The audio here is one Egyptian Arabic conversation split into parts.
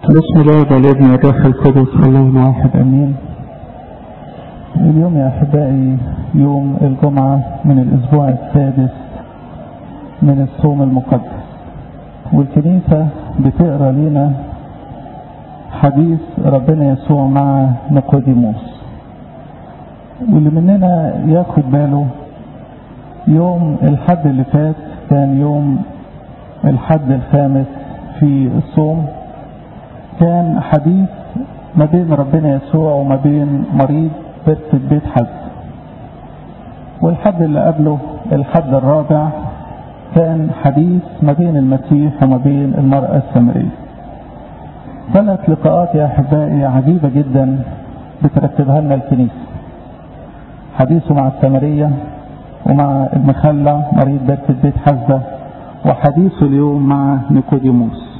بسم الله والابن والروح القدس الله الواحد امين اليوم يا احبائي يوم الجمعة من الاسبوع السادس من الصوم المقدس والكنيسة بتقرا لنا حديث ربنا يسوع مع نيقوديموس واللي مننا ياخد باله يوم الحد اللي فات كان يوم الحد الخامس في الصوم كان حديث ما بين ربنا يسوع وما بين مريض بركة بيت حزم والحد اللي قبله الحد الرابع كان حديث ما بين المسيح وما بين المرأة السامرية ثلاث لقاءات يا أحبائي عجيبة جدا بترتبها لنا الكنيسة حديثه مع السامرية ومع المخلع مريض بركة بيت حزة وحديثه اليوم مع نيقوديموس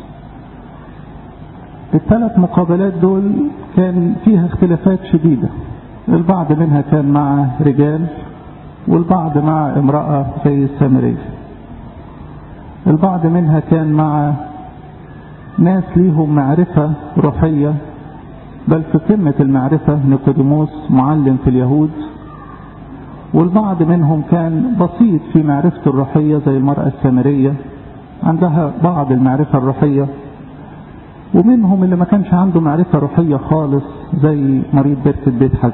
الثلاث مقابلات دول كان فيها اختلافات شديدة البعض منها كان مع رجال والبعض مع امرأة زي السامرية البعض منها كان مع ناس ليهم معرفة روحية بل في قمة المعرفة نيقوديموس معلم في اليهود والبعض منهم كان بسيط في معرفته الروحية زي المرأة السامرية عندها بعض المعرفة الروحية ومنهم اللي ما كانش عنده معرفة روحية خالص زي مريض بركة بيت حزم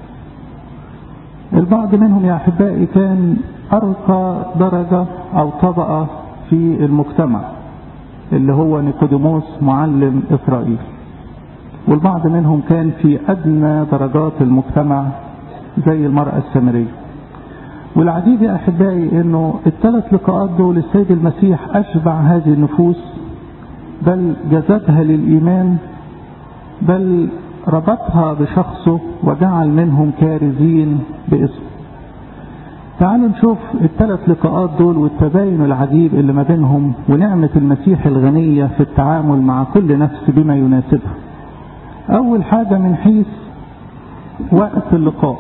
البعض منهم يا أحبائي كان أرقى درجة أو طبقة في المجتمع اللي هو نيقوديموس معلم إسرائيل والبعض منهم كان في أدنى درجات المجتمع زي المرأة السامرية والعجيب يا أحبائي أنه الثلاث لقاءات دول السيد المسيح أشبع هذه النفوس بل جذبها للإيمان بل ربطها بشخصه وجعل منهم كارزين باسمه تعالوا نشوف الثلاث لقاءات دول والتباين العجيب اللي ما بينهم ونعمة المسيح الغنية في التعامل مع كل نفس بما يناسبها أول حاجة من حيث وقت اللقاء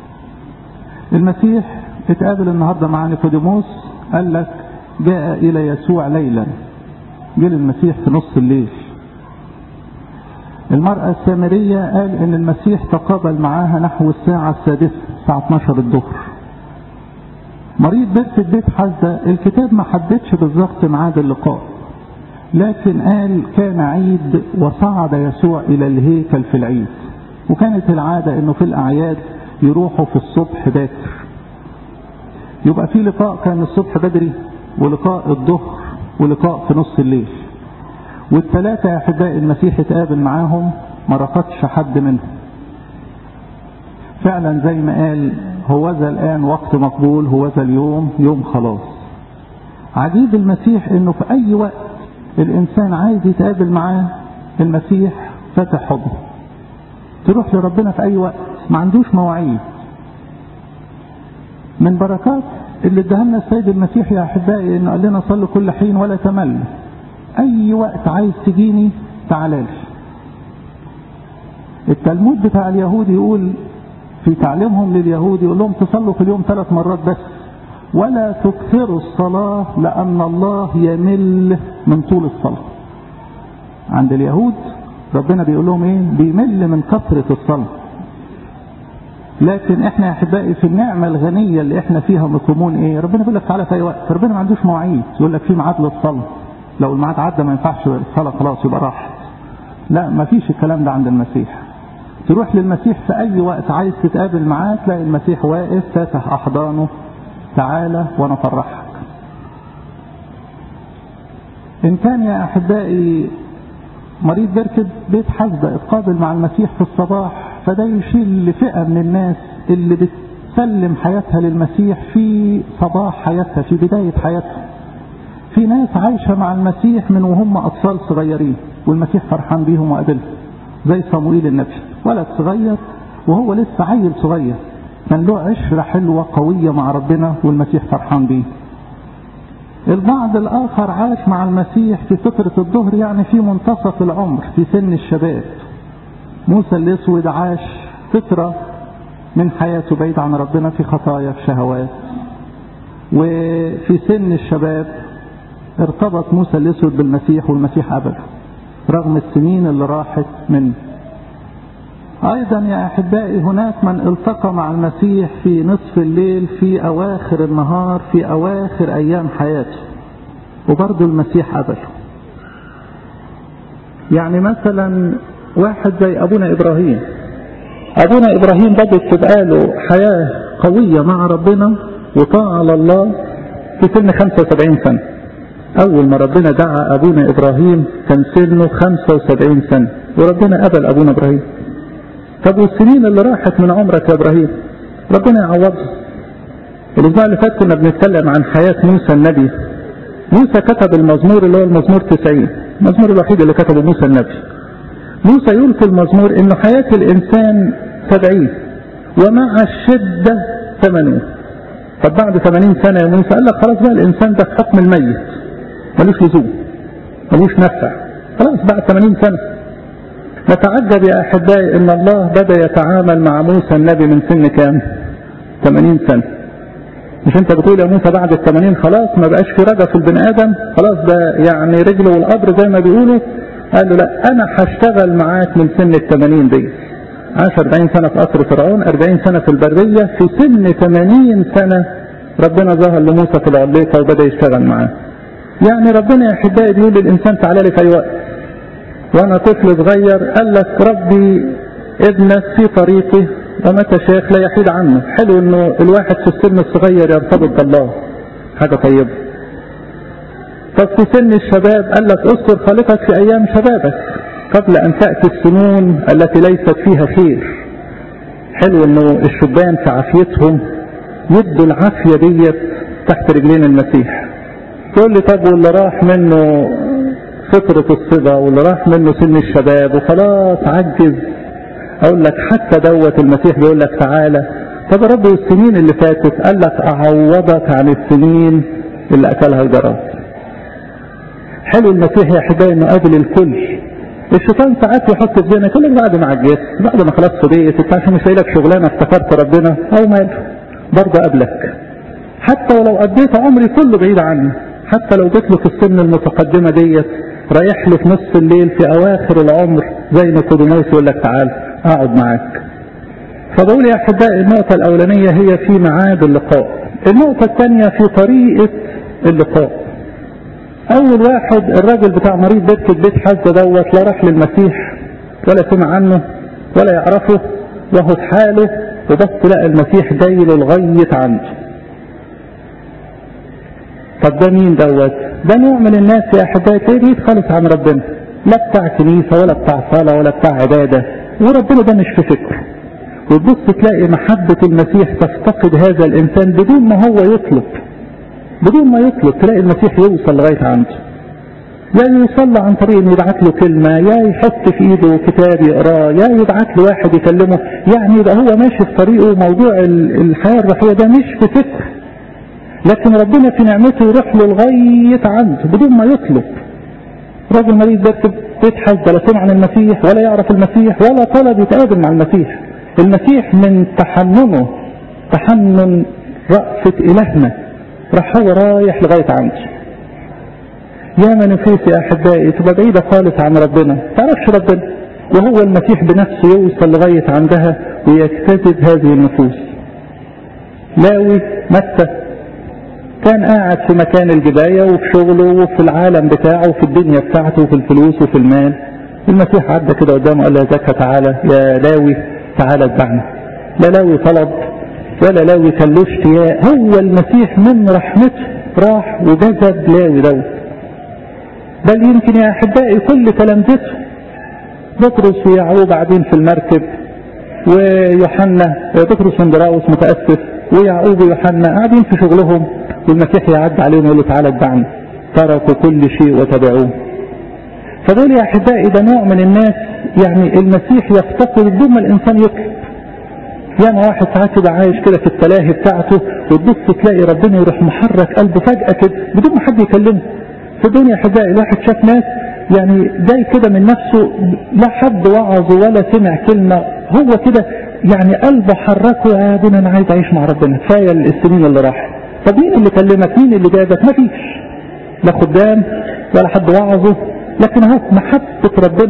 المسيح اتقابل النهاردة مع نيقوديموس قال لك جاء إلى يسوع ليلا جه المسيح في نص الليل المرأة السامرية قال ان المسيح تقابل معاها نحو الساعة السادسة الساعة 12 الظهر مريض بركة بيت حزة الكتاب ما حددش بالظبط ميعاد اللقاء لكن قال كان عيد وصعد يسوع الى الهيكل في العيد وكانت العادة انه في الاعياد يروحوا في الصبح باكر يبقى في لقاء كان الصبح بدري ولقاء الظهر ولقاء في نص الليل والثلاثة يا أحبائي المسيح اتقابل معاهم ما رفضش حد منهم فعلا زي ما قال هو ذا الآن وقت مقبول هو ذا اليوم يوم خلاص عجيب المسيح انه في اي وقت الانسان عايز يتقابل معاه المسيح فاتح حضنه تروح لربنا في اي وقت ما عندوش مواعيد من بركات اللي اداها لنا السيد المسيح يا احبائي انه قال لنا صلوا كل حين ولا تمل اي وقت عايز تجيني تعالى لي التلمود بتاع اليهود يقول في تعليمهم لليهود يقول لهم تصلوا في اليوم ثلاث مرات بس ولا تكثروا الصلاة لأن الله يمل من طول الصلاة عند اليهود ربنا بيقول لهم ايه بيمل من كثرة الصلاة لكن احنا يا احبائي في النعمة الغنية اللي احنا فيها مقيمون ايه ربنا بيقول لك تعالى في اي وقت ربنا ما عندوش مواعيد يقول لك في ميعاد للصلاة لو الميعاد عدى ما ينفعش الصلاة خلاص يبقى راحت لا ما فيش الكلام ده عند المسيح تروح للمسيح في اي وقت عايز تتقابل معاه تلاقي المسيح واقف فاتح احضانه تعالى وانا افرحك ان كان يا احبائي مريض بركة بيت حزبة اتقابل مع المسيح في الصباح فده يشير لفئة من الناس اللي بتسلم حياتها للمسيح في صباح حياتها في بداية حياتها في ناس عايشة مع المسيح من وهم أطفال صغيرين والمسيح فرحان بيهم وقابلهم زي صموئيل النبي ولد صغير وهو لسه عيل صغير كان له عشرة حلوة قوية مع ربنا والمسيح فرحان بيه البعض الآخر عاش مع المسيح في فترة الظهر يعني في منتصف العمر في سن الشباب موسى الأسود عاش فترة من حياته بعيد عن ربنا في خطايا في شهوات وفي سن الشباب ارتبط موسى الأسود بالمسيح والمسيح قبله رغم السنين اللي راحت منه أيضا يا أحبائي هناك من التقى مع المسيح في نصف الليل في أواخر النهار في أواخر أيام حياته وبرضه المسيح قبله يعني مثلا واحد زي أبونا إبراهيم أبونا إبراهيم بدأت تبقى له حياة قوية مع ربنا وطاعة لله في سن 75 سنة أول ما ربنا دعا أبونا إبراهيم كان سنه 75 سنة وربنا قبل أبونا إبراهيم طب والسنين اللي راحت من عمرك يا إبراهيم ربنا يعوضها الأسبوع اللي فات كنا بنتكلم عن حياة موسى النبي موسى كتب المزمور اللي هو المزمور 90 المزمور الوحيد اللي كتبه موسى النبي موسى يقول في المزمور انه حياة الانسان سبعين ومع الشدة ثمانين طب بعد ثمانين سنة يا موسى قال لك خلاص بقى الانسان ده في حكم الميت ملوش لزوم ملوش نفع خلاص بعد ثمانين سنة نتعجب يا احبائي ان الله بدا يتعامل مع موسى النبي من سن كام 80 سنة مش انت بتقول يا موسى بعد ال 80 خلاص ما بقاش في رجا في البني ادم خلاص ده يعني رجله والقبر زي ما بيقولوا قال له لا انا هشتغل معاك من سن ال 80 دي عاش 40 سنة في قصر فرعون 40 سنة في البرية في سن 80 سنة ربنا ظهر لموسى في العليقة وبدأ يشتغل معاه يعني ربنا يا احبائي بيقول للانسان تعالى لي في اي وقت وانا طفل صغير قال لك ربي ابنك في طريقه ومتى شيخ لا يحيد عنه حلو انه الواحد في السن الصغير يرتبط بالله حاجة طيبة طب في سن الشباب قال لك اذكر خالقك في ايام شبابك قبل ان تأتي السنون التي ليست فيها خير حلو انه الشبان في عافيتهم يدوا العافية ديت تحت رجلين المسيح تقول لي طب واللي راح منه فطرة الصبا واللي راح منه سن الشباب وخلاص عجز اقول لك حتى دوت المسيح بيقول لك تعالى طب يا رب والسنين اللي فاتت قال لك اعوضك عن السنين اللي اكلها الجراد حلو المسيح يا احبائي انه قابل الكل الشيطان ساعات يحط في ذهنك يقول لك بعد ما عجزت بعد ما خلاص فضيت انت عشان مش لاقي لك شغلانه افتكرت ربنا او ماله برضه قابلك حتى ولو قضيت عمري كله بعيد عني حتى لو جيت له في السن المتقدمه ديت رايح له في نص الليل في اواخر العمر زي ما كودوموس يقول لك تعال اقعد معاك فبقول يا احبائي النقطه الاولانيه هي في ميعاد اللقاء النقطه الثانيه في طريقه اللقاء اول واحد الراجل بتاع مريض بيت البيت حزه دوت لا راح للمسيح ولا سمع عنه ولا يعرفه وهو في حاله وبس لقى المسيح جاي له لغايه عنده طب ده مين دوت ده نوع من الناس يا احبائي بعيد خالص عن ربنا لا بتاع كنيسه ولا بتاع صلاه ولا بتاع عباده وربنا ده مش في فكره وتبص تلاقي محبه المسيح تفتقد هذا الانسان بدون ما هو يطلب بدون ما يطلب تلاقي المسيح يوصل لغايه عنده يا يوصل له عن طريق انه يبعت له كلمه يا يحط في ايده كتاب يقراه يا يبعت له واحد يكلمه يعني يبقى هو ماشي في طريقه موضوع الحياه الروحيه ده مش في فكر لكن ربنا في نعمته يروح له لغايه عنده بدون ما يطلب راجل مريض ده بيتحز لا سمع عن المسيح ولا يعرف المسيح ولا طلب يتقابل مع المسيح المسيح من تحننه تحنن رأفة إلهنا راح هو رايح لغاية عنده يا ما نفوس يا أحبائي تبقى بعيدة خالص عن ربنا تعرفش ربنا وهو المسيح بنفسه يوصل لغاية عندها ويجتذب هذه النفوس لاوي متى كان قاعد في مكان الجباية وفي شغله وفي العالم بتاعه وفي الدنيا بتاعته وفي الفلوس وفي المال المسيح عدى كده قدامه قال له يا زكا تعالى يا لاوي تعالى اتبعنا لا لاوي طلب ولا لاوي كان له اشتياق هو المسيح من رحمته راح وجذب لاوي دوت بل يمكن يا احبائي كل تلامذته بطرس ويعقوب قاعدين في المركب ويوحنا بطرس وندراوس متاسف ويعقوب ويوحنا قاعدين في شغلهم والمسيح يعد عليهم ويقول له تعالى اتبعني تركوا كل شيء وتبعوه فدول يا احبائي ده نوع من الناس يعني المسيح يفتقد بدون ما الانسان يطلب ياما واحد ساعات يبقى عايش كده في التلاهي بتاعته وتبص تلاقي ربنا يروح محرك قلبه فجأة كده بدون ما حد يكلمه في الدنيا احبائي الواحد شاف ناس يعني جاي كده من نفسه لا حد وعظه ولا سمع كلمة هو كده يعني قلبه حركه يا ابونا انا عايز اعيش مع ربنا كفايه السنين اللي راحت طب مين اللي كلمك مين اللي جابك ما فيش لا خدام ولا حد وعظه لكن اهو محبة ربنا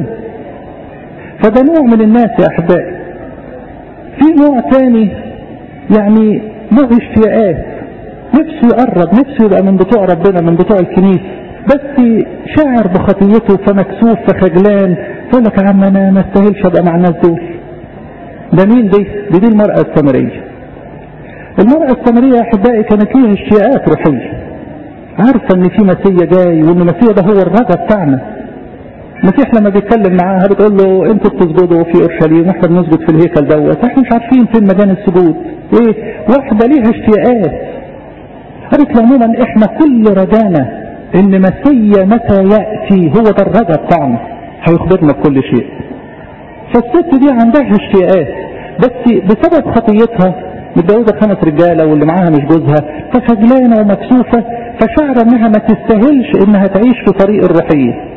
فده نوع من الناس يا احبائي في نوع تاني يعني له اشتياقات نفسه يقرب نفسه يبقى من بتوع ربنا من بتوع الكنيسة بس شاعر بخطيته فمكسوف فخجلان يقول لك يا عم انا ما استاهلش ابقى مع الناس دول ده مين دي؟ دي, دي المرأة السامرية المرأة السامرية يا احبائي كانت ليها اشتياقات روحية عارفة ان في مسيح جاي وان المسيح ده هو الرجا بتاعنا المسيح لما بيتكلم معاها بتقول له انتوا بتسجدوا في اورشليم واحنا بنسجد في الهيكل دوت احنا مش عارفين فين مكان السجود ايه واحده ليها اشتياقات قالت له عموما احنا كل رجانا ان مسيا متى ياتي هو ده الرجا بتاعنا هيخبرنا بكل شيء فالست دي عندها اشتياقات بس بسبب خطيتها متجوزه خمس رجاله واللي معاها مش جوزها فخجلانه ومكسوفه فشعر انها ما تستاهلش انها تعيش في طريق الروحيه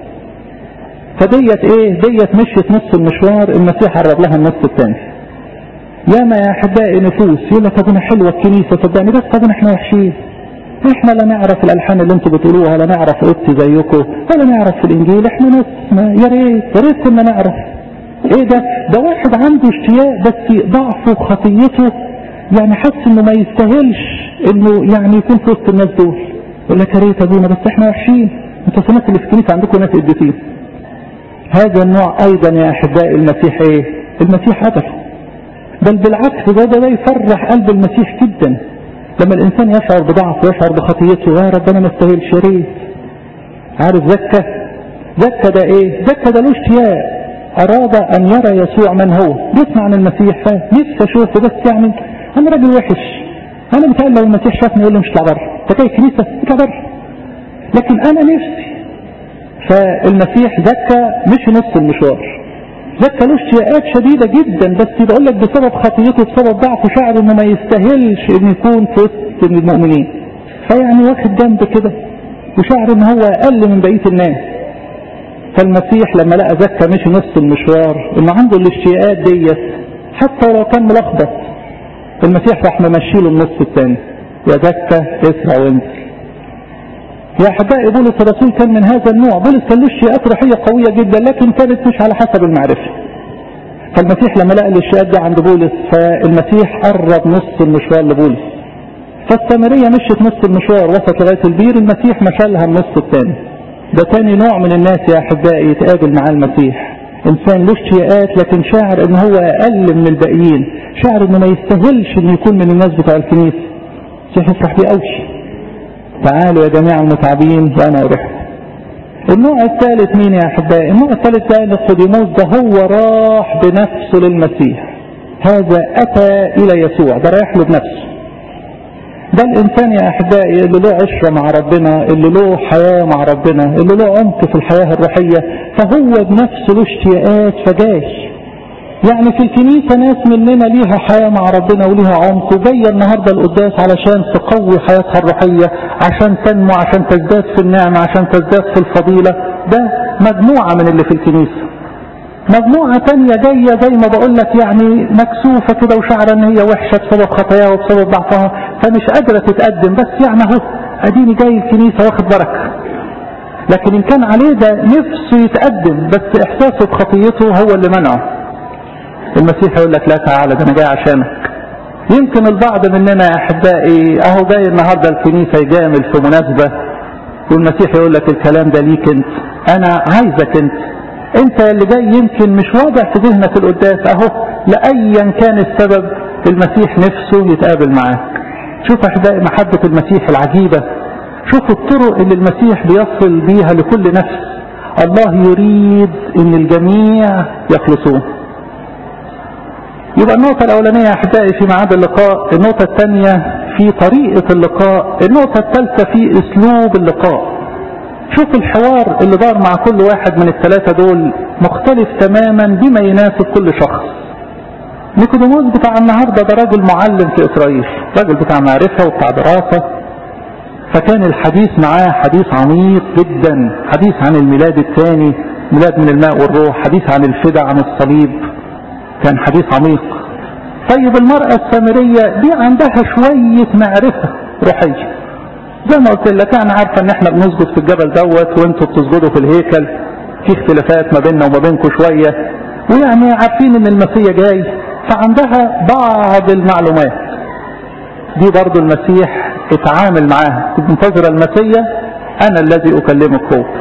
فديت ايه ديت مشيت نص المشوار المسيح قرب لها النص الثاني ياما يا احبائي نفوس يقول لك طب حلوه الكنيسه صدقني بس طب احنا وحشين احنا لا نعرف الالحان اللي انتوا بتقولوها ولا نعرف قدس زيكم ولا نعرف في الانجيل احنا ناس يا ريت يا ريت كنا نعرف ايه ده ده واحد عنده اشتياق بس ضعفه وخطيته يعني حس انه ما يستاهلش انه يعني يكون في وسط الناس دول يقول لك يا ريت ابونا بس احنا وحشين انتوا سمعت اللي في الكنيسه عندكم ناس قديسين هذا النوع ايضا يا احبائي المسيح ايه المسيح قدر بل بالعكس ده ده يفرح قلب المسيح جدا لما الانسان يشعر بضعف ويشعر بخطيته يا رب انا ما استاهلش يا ريت عارف زكا زكا ده ايه زكا ده له اشتياق اراد ان يرى يسوع من هو بيسمع عن المسيح فنفسي اشوفه بس يعني انا راجل وحش انا متهيألي لو المسيح شافني يقول له مش اطلع بره انت جاي الكنيسه اطلع بره لكن انا نفسي فالمسيح زكى مش نص المشوار زكى له اشتياقات شديده جدا بس بقول لك بسبب خطيته بسبب ضعفه شعر انه ما يستاهلش ان يكون في وسط المؤمنين فيعني واخد جنب كده وشعر ان هو اقل من بقيه الناس فالمسيح لما لقى زكى مشي نص المشوار انه عنده الاشتياقات ديت حتى لو كان ملخبط المسيح راح ممشي له النص الثاني يا زكى اسرع وانزل يا احبائي بولس الرسول كان من هذا النوع بولس كان له اشتياقات روحيه قويه جدا لكن كانت مش على حسب المعرفه فالمسيح لما لقى الاشتياقات دي عند بولس فالمسيح قرب نص المشوار لبولس فالسامريه مشيت نص المشوار وصلت لغايه البير المسيح مشى لها النص الثاني ده تاني نوع من الناس يا احبائي يتقابل مع المسيح انسان له اشتياقات لكن شاعر ان هو اقل من الباقيين شاعر انه ما يستاهلش انه يكون من الناس بتوع الكنيسه المسيح يفرح بيه قوي تعالوا يا جميع المتعبين وانا اريحكم النوع الثالث مين يا احبائي النوع الثالث ده نيقوديموس ده هو راح بنفسه للمسيح هذا اتى الى يسوع ده رايح له بنفسه ده الانسان يا احبائي اللي له عشره مع ربنا اللي له حياه مع ربنا اللي له عمق في الحياه الروحيه فهو بنفسه له اشتياقات فجاي يعني في الكنيسة ناس مننا ليها حياة مع ربنا وليها عمق وجاية النهاردة القداس علشان تقوي حياتها الروحية عشان تنمو عشان تزداد في النعمة عشان تزداد في الفضيلة ده مجموعة من اللي في الكنيسة مجموعة تانية جاية زي ما بقول لك يعني مكسوفة كده وشعرة ان هي وحشة بسبب خطاياها وبسبب ضعفها فمش قادرة تتقدم بس يعني اهو اديني جاي الكنيسة واخد بركة لكن ان كان عليه ده نفسه يتقدم بس احساسه بخطيته هو اللي منعه المسيح يقول لك لا تعالى ده انا جاي عشانك يمكن البعض مننا يا احبائي اهو جاي النهارده الكنيسه يجامل في مناسبه والمسيح يقول لك الكلام ده ليك انت انا عايزك انت انت اللي جاي يمكن مش واضح في ذهنك القداس اهو لايا كان السبب المسيح نفسه يتقابل معاك شوف احبائي محبه المسيح العجيبه شوف الطرق اللي المسيح بيصل بيها لكل نفس الله يريد ان الجميع يخلصون يبقى النقطة الأولانية يا أحبائي في ميعاد اللقاء، النقطة الثانية في طريقة اللقاء، النقطة الثالثة في أسلوب اللقاء. شوف الحوار اللي دار مع كل واحد من الثلاثة دول مختلف تماما بما يناسب كل شخص. نيكوديموس بتاع النهاردة ده راجل معلم في إسرائيل، راجل بتاع معرفة وبتاع دراسة. فكان الحديث معاه حديث عميق جدا، حديث عن الميلاد الثاني، ميلاد من الماء والروح، حديث عن الفدع عن الصليب، كان حديث عميق طيب المرأة السامرية دي عندها شوية معرفة روحية زي ما قلت لك انا عارفة ان احنا بنسجد في الجبل دوت وانتوا بتسجدوا في الهيكل في اختلافات ما بيننا وما بينكم شوية ويعني عارفين ان المسيح جاي فعندها بعض المعلومات دي برضو المسيح اتعامل معاها منتظرة المسيح انا الذي اكلمك هو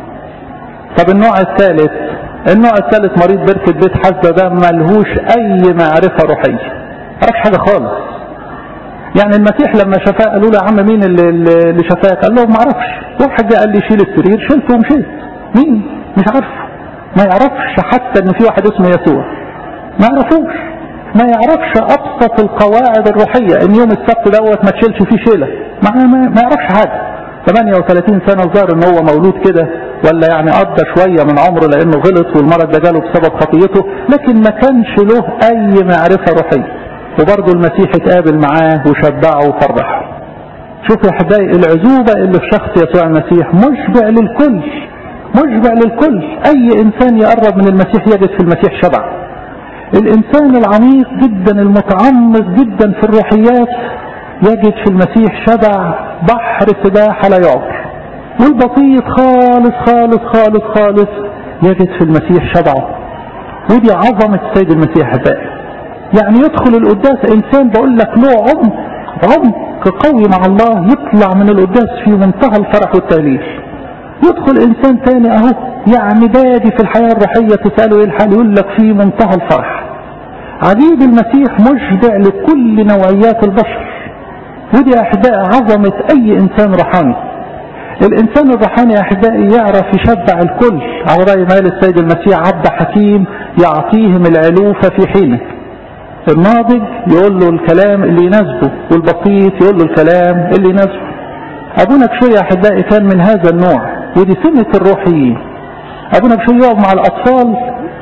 طب النوع الثالث النوع الثالث مريض بركة بيت حزة ده ملهوش اي معرفة روحية معرفش حاجة خالص يعني المسيح لما شفاه قالوا له يا عم مين اللي, اللي شفاك قال لهم ما اعرفش واحد جه قال لي شيل السرير شلته ومشيت مين مش عارف ما يعرفش حتى ان في واحد اسمه يسوع ما يعرفوش ما يعرفش ابسط القواعد الروحيه ان يوم السبت دوت ما تشيلش فيه شيله ما, ما, ما يعرفش حاجه 38 سنه الظاهر ان هو مولود كده ولا يعني قضى شويه من عمره لانه غلط والمرض ده جاله بسبب خطيته لكن ما كانش له اي معرفه روحيه وبرضه المسيح اتقابل معاه وشبعه وفرحه شوفوا يا حبايبي العزوبه اللي في شخص يسوع المسيح مشبع للكل مشبع للكل اي انسان يقرب من المسيح يجد في المسيح شبع الانسان العميق جدا المتعمق جدا في الروحيات يجد في المسيح شبع بحر سباحة لا يعبر والبسيط خالص خالص خالص خالص يجد في المسيح شبعه ودي عظمة السيد المسيح حبائي يعني يدخل القداس انسان بقول لك له عمق عمق قوي مع الله يطلع من القداس في منتهى الفرح والتهليل يدخل انسان تاني اهو يعني بادي في الحياة الروحية تسأله ايه الحال يقول لك في منتهى الفرح عبيد المسيح مشبع لكل نوعيات البشر ودي يا احبائي عظمة اي انسان روحاني الانسان الروحاني يا احبائي يعرف يشبع الكل على رأي ما قال السيد المسيح عبد حكيم يعطيهم العلوفة في حينه الناضج يقول له الكلام اللي يناسبه والبسيط يقول له الكلام اللي يناسبه ابونا بشوية يا احبائي كان من هذا النوع ودي سمة الروحيين ابونا بشوية يقعد مع الاطفال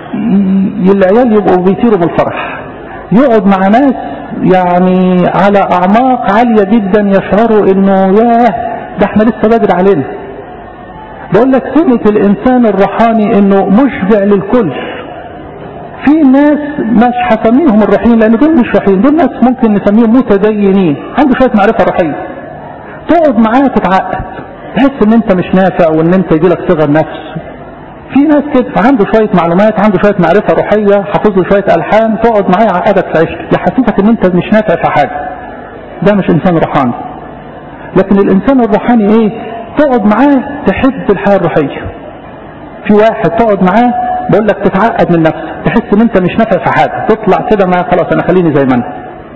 العيال يبقوا بيطيروا من الفرح يقعد مع ناس يعني على اعماق عالية جدا يشعروا انه ياه ده احنا لسه بدري علينا بقول لك سمة الانسان الروحاني انه مشبع للكل في ناس مش هسميهم الروحيين لان دول مش روحيين دول ناس ممكن نسميهم متدينين عنده شويه معرفه روحيه تقعد معاه تتعقد تحس ان انت مش نافع وان انت يجيلك صغر نفس في ناس كده عنده شويه معلومات عنده شويه معرفه روحيه حافظ له شويه الحان تقعد معاه يعقدك في عيشك يحسسك ان انت مش نافع في حاجه ده مش انسان روحاني لكن الانسان الروحاني ايه تقعد معاه تحب الحياه الروحيه في واحد تقعد معاه بقول لك تتعقد من نفسك تحس ان انت مش نافع في حاجه تطلع كده ما خلاص انا خليني زي ما انا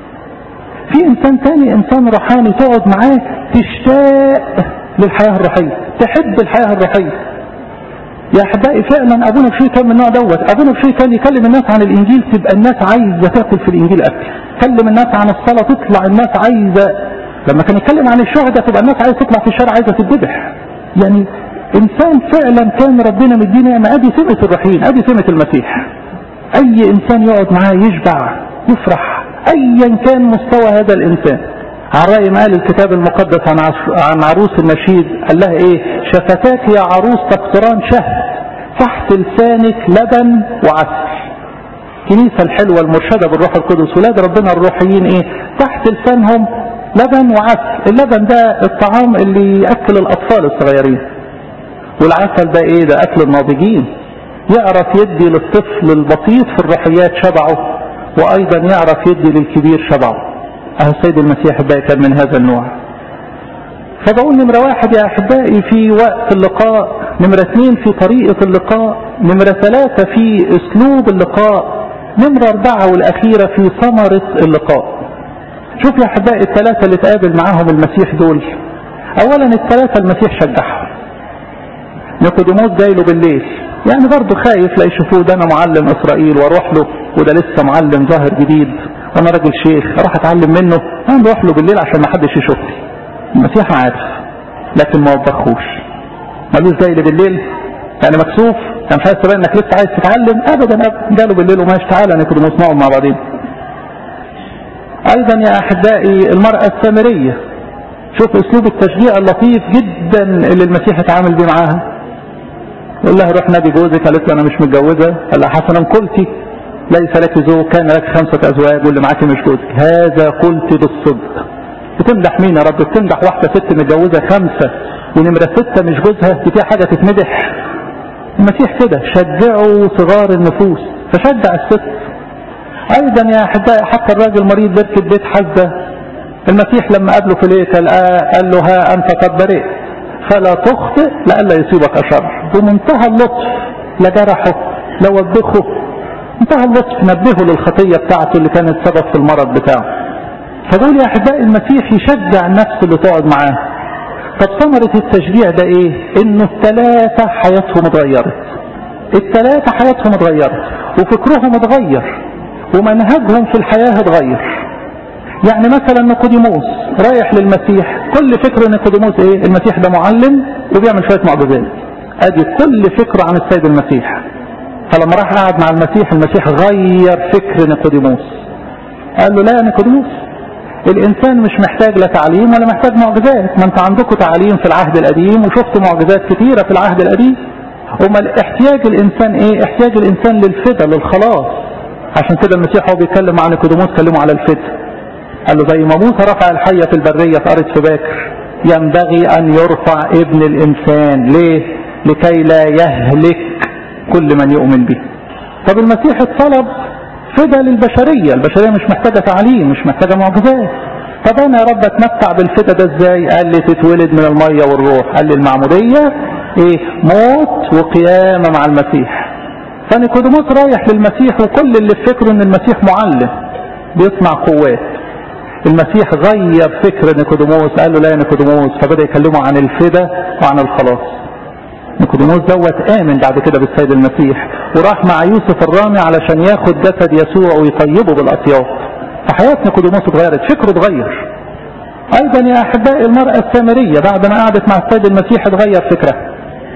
في انسان تاني انسان روحاني تقعد معاه تشتاق للحياه الروحيه تحب الحياه الروحيه يا احبائي فعلا ابونا بشوي كان من النوع دوت ابونا بشوي كان يكلم الناس عن الانجيل تبقى الناس عايزه تاكل في الانجيل اكل كلم الناس عن الصلاه تطلع الناس عايزه لما كان يتكلم عن الشهداء تبقى الناس عايزه تطلع في الشارع عايزه تتذبح يعني انسان فعلا كان ربنا مدينا نعمه ادي سمه الرحيم ادي سمه المسيح اي انسان يقعد معاه يشبع يفرح ايا كان مستوى هذا الانسان على رأي ما قال الكتاب المقدس عن عن عروس النشيد قال لها ايه شفتاك يا عروس تقطران شهد تحت لسانك لبن وعسل الكنيسة الحلوة المرشدة بالروح القدس ولاد ربنا الروحيين ايه تحت لسانهم لبن وعسل اللبن ده الطعام اللي يأكل الأطفال الصغيرين والعسل ده ايه ده أكل الناضجين يعرف يدي للطفل البسيط في الروحيات شبعه وأيضا يعرف يدي للكبير شبعه أهو السيد المسيح أحبائي كان من هذا النوع فبقول نمرة واحد يا أحبائي في وقت اللقاء نمرة اثنين في طريقة اللقاء نمرة ثلاثة في أسلوب اللقاء نمرة أربعة والأخيرة في ثمرة اللقاء شوف يا أحبائي الثلاثة اللي تقابل معاهم المسيح دول أولا الثلاثة المسيح شجعهم نيقوديموس جاي له بالليل يعني برضه خايف لا يشوفوه ده أنا معلم إسرائيل وأروح له وده لسه معلم ظاهر جديد وانا راجل شيخ اروح اتعلم منه انا بروح له بالليل عشان ما حدش يشوفني المسيح عارف لكن ما وبخوش مالوش جاي لي بالليل يعني مكسوف كان حاسس بقى انك لسه عايز تتعلم ابدا ابدا جاله بالليل وماشي تعالى نكون نسمعهم مع بعضين ايضا يا احبائي المرأة السامرية شوف اسلوب التشجيع اللطيف جدا اللي المسيح اتعامل بيه معاها يقول لها روح نادي جوزك قالت له انا مش متجوزه قال لها حسنا قلتي ليس لك زوج كان لك خمسة أزواج واللي معاك مش جوزك هذا قلت بالصدق بتمدح مين يا رب بتمدح واحدة ست متجوزة خمسة ونمرة ستة مش جوزها دي فيها حاجة تتمدح المسيح كده شجعوا صغار النفوس فشجع الست ايضا يا احبائي حتى الراجل مريض بركة بيت حزة المسيح لما قابله في الهيكل قال له ها انت قد برئت فلا تخطئ لئلا يصيبك اشر بمنتهى اللطف لا جرحه لا وبخه انتهى اللطف نبهه للخطيه بتاعته اللي كانت سبب في المرض بتاعه فدول يا احبائي المسيح يشجع النفس اللي تقعد معاه طب ثمرة التشجيع ده ايه انه الثلاثة حياتهم اتغيرت الثلاثة حياتهم اتغيرت وفكرهم اتغير ومنهجهم في الحياة اتغير يعني مثلا نيقوديموس رايح للمسيح كل فكر نيقوديموس ايه المسيح ده معلم وبيعمل شوية معجزات ادي كل فكره عن السيد المسيح فلما راح قعد مع المسيح المسيح غير فكر نيقوديموس قال له لا يا نيقوديموس الانسان مش محتاج لا تعليم ولا محتاج معجزات ما انت عندكم تعليم في العهد القديم وشفت معجزات كثيرة في العهد القديم امال احتياج الانسان ايه احتياج الانسان للفدا للخلاص عشان كده المسيح هو بيتكلم عن نيقوديموس كلمه على الفدا قال له زي ما موسى رفع الحية في البرية في أرض في باكر ينبغي أن يرفع ابن الإنسان ليه لكي لا يهلك كل من يؤمن به طب المسيح الطلب فدا للبشرية البشرية مش محتاجة تعليم مش محتاجة معجزات طب انا يا رب اتمتع بالفدا ده ازاي قال لي تتولد من المية والروح قال لي المعمودية ايه موت وقيامة مع المسيح فنيكوديموس رايح للمسيح وكل اللي في فكره ان المسيح معلم بيصنع قوات المسيح غير فكر نيكوديموس قال له لا يا نيكوديموس فبدا يكلمه عن الفدا وعن الخلاص نيكوديموس دوت امن بعد كده بالسيد المسيح وراح مع يوسف الرامي علشان ياخد جسد يسوع ويطيبه بالاطياب فحياه نيكوديموس اتغيرت فكره اتغير ايضا يا احبائي المراه السامريه بعد ما قعدت مع السيد المسيح اتغير فكرها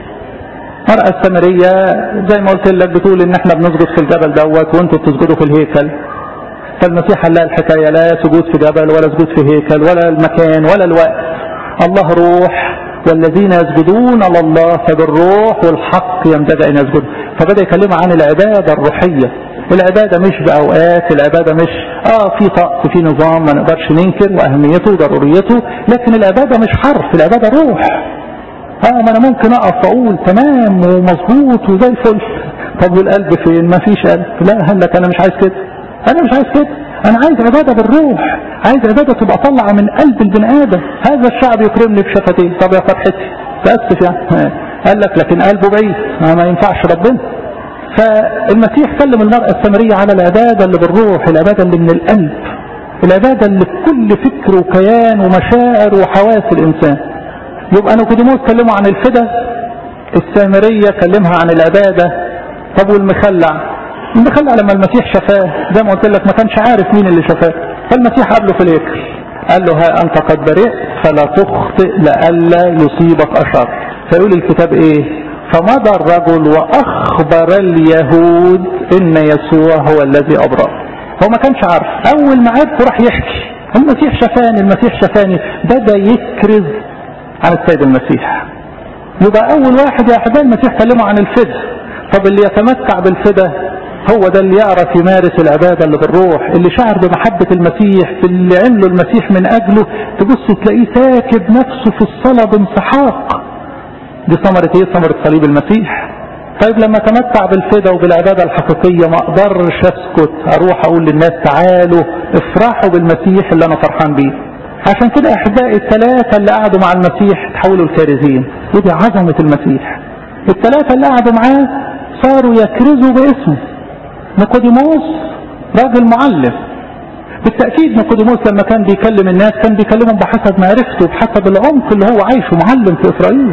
المرأة السامرية زي ما قلت لك بتقول ان احنا بنسجد في الجبل دوت وانتوا بتسجدوا في الهيكل فالمسيح قال لها الحكاية لا سجود في جبل ولا سجود في هيكل ولا المكان ولا الوقت الله روح والذين يسجدون لله فبالروح والحق ينبغي ان يسجدوا فبدا يكلمها عن العباده الروحيه العباده مش باوقات العباده مش اه في طقس في نظام ما نقدرش ننكر واهميته وضروريته لكن العباده مش حرف العباده روح اه ما انا ممكن اقف واقول تمام ومظبوط وزي الفل طب والقلب فين ما فيش قلب لا هل لك انا مش عايز كده انا مش عايز كده انا عايز عبادة بالروح عايز عبادة تبقى طالعة من قلب البني ادم هذا الشعب يكرمني بشفتيه طب يا فرحتي تأسف يعني قال لك لكن قلبه بعيد ما ينفعش ربنا فالمسيح كلم المرأة السامرية على العبادة اللي بالروح العبادة اللي من القلب العبادة اللي بكل فكر وكيان ومشاعر وحواس الإنسان يبقى نيكوديموس كلمه عن الفدا السامرية كلمها عن العبادة طب والمخلع المخلع لما المسيح شفاه زي ما قلت لك ما كانش عارف مين اللي شفاه فالمسيح قابله في الهيكل قال له ها انت قد برئت فلا تخطئ لئلا يصيبك اشر فيقول الكتاب ايه فمضى الرجل واخبر اليهود ان يسوع هو الذي ابرأ هو ما كانش عارف اول ما عرف راح يحكي المسيح شفاني المسيح شفاني بدا يكرز عن السيد المسيح يبقى اول واحد يا احبائي المسيح كلمه عن الفدا طب اللي يتمتع بالفدا هو ده اللي يعرف يمارس العبادة اللي بالروح اللي شعر بمحبة المسيح باللي عمله المسيح من أجله تبص تلاقيه ساكب نفسه في الصلاة بانسحاق دي ثمرة ايه ثمرة صليب المسيح طيب لما تمتع بالفدا وبالعبادة الحقيقية ما اقدرش اسكت اروح اقول للناس تعالوا افرحوا بالمسيح اللي انا فرحان بيه عشان كده احبائي الثلاثة اللي قعدوا مع المسيح تحولوا الكارزين ودي عظمة المسيح الثلاثة اللي قعدوا معاه صاروا يكرزوا باسمه نيقوديموس راجل معلم بالتأكيد نيقوديموس لما كان بيكلم الناس كان بيكلمهم بحسب معرفته بحسب العمق اللي هو عايشه معلم في إسرائيل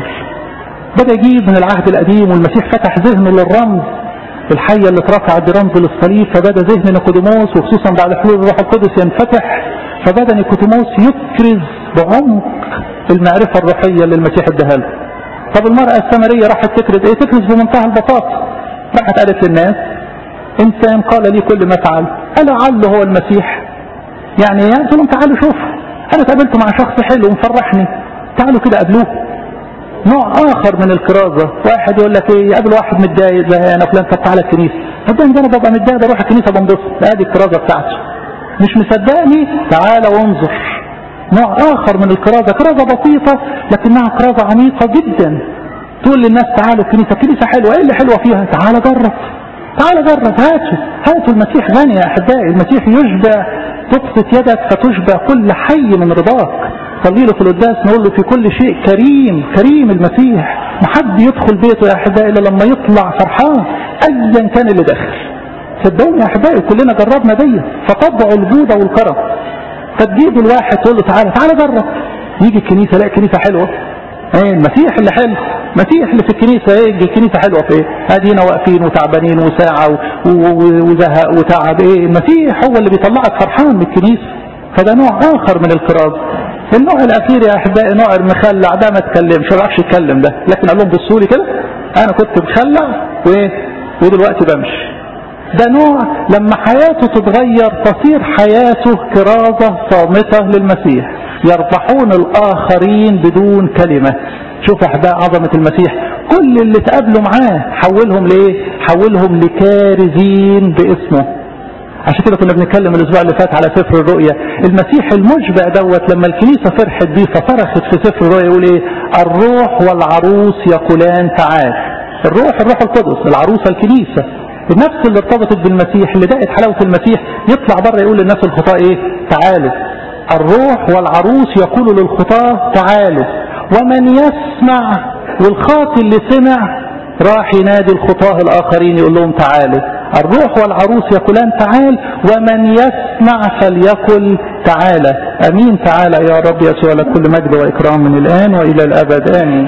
بدأ يجيب من العهد القديم والمسيح فتح ذهنه للرمز الحية اللي اترفعت برمز للصليب فبدأ ذهن نيقوديموس وخصوصا بعد حلول الروح القدس ينفتح فبدأ نيقوديموس يكرز بعمق المعرفة الروحية اللي المسيح اداها له طب المرأة السامرية راحت تكرز ايه تكرز بمنتهى البساطة راحت قالت للناس انسان قال لي كل ما فعل ألعل هو المسيح يعني قلت لهم تعالوا شوف انا اتقابلت مع شخص حلو ومفرحني تعالوا كده قابلوه نوع اخر من الكرازة واحد يقول لك ايه يقابل واحد متضايق زي انا فلان طب تعالى الكنيسة طب انا ببقى متضايق بروح الكنيسة بنبسط ادي الكرازة بتاعته مش مصدقني تعالى وانظر نوع اخر من الكرازة كرازة بسيطة لكنها كرازة عميقة جدا تقول للناس تعالوا الكنيسة الكنيسة حلوة ايه اللي حلوة فيها تعال جرب تعال جرب هاتوا هاتوا المسيح غني يا احبائي المسيح يشبع تبسط يدك فتشبع كل حي من رضاك صلي له في القداس نقول له في كل شيء كريم كريم المسيح ما حد يدخل بيته يا احبائي الا لما يطلع فرحان ايا كان اللي داخل صدقوني يا احبائي كلنا جربنا دي فطبعوا الجودة والكرم فتجيب الواحد تقول له تعالى تعالى جرب يجي الكنيسة لا كنيسة حلوة ايه المسيح اللي حلو المسيح اللي في الكنيسة ايه الكنيسة حلوة في ايه ادينا واقفين وتعبانين وساعة وزهق وتعب ايه المسيح هو اللي بيطلعك فرحان من الكنيسة فده نوع اخر من الكرازة النوع الاخير يا احبائي نوع المخلع ده ما تكلمش ما بيعرفش يتكلم ده لكن قال لهم بصوا لي كده انا كنت مخلع وايه ودلوقتي بمشي ده نوع لما حياته تتغير تصير حياته كرازة صامتة للمسيح يربحون الآخرين بدون كلمة شوف أحباء عظمة المسيح كل اللي تقابلوا معاه حولهم لإيه حولهم لكارزين باسمه عشان كده كنا بنتكلم الاسبوع اللي فات على سفر الرؤيا المسيح المشبع دوت لما الكنيسه فرحت بيه فصرخت في سفر الرؤيا يقول ايه الروح والعروس يقولان تعال الروح الروح القدس العروسه الكنيسه النفس اللي ارتبطت بالمسيح اللي دقت حلاوه المسيح يطلع بره يقول للناس الخطاه ايه تعالوا الروح والعروس يقول للخطاه تعالوا ومن يسمع والخاطي اللي سمع راح ينادي الخطاه الاخرين يقول لهم تعالوا الروح والعروس يقولان تعال ومن يسمع فليقل تعالى امين تعالى يا رب يسوع لك كل مجد واكرام من الان والى الابد امين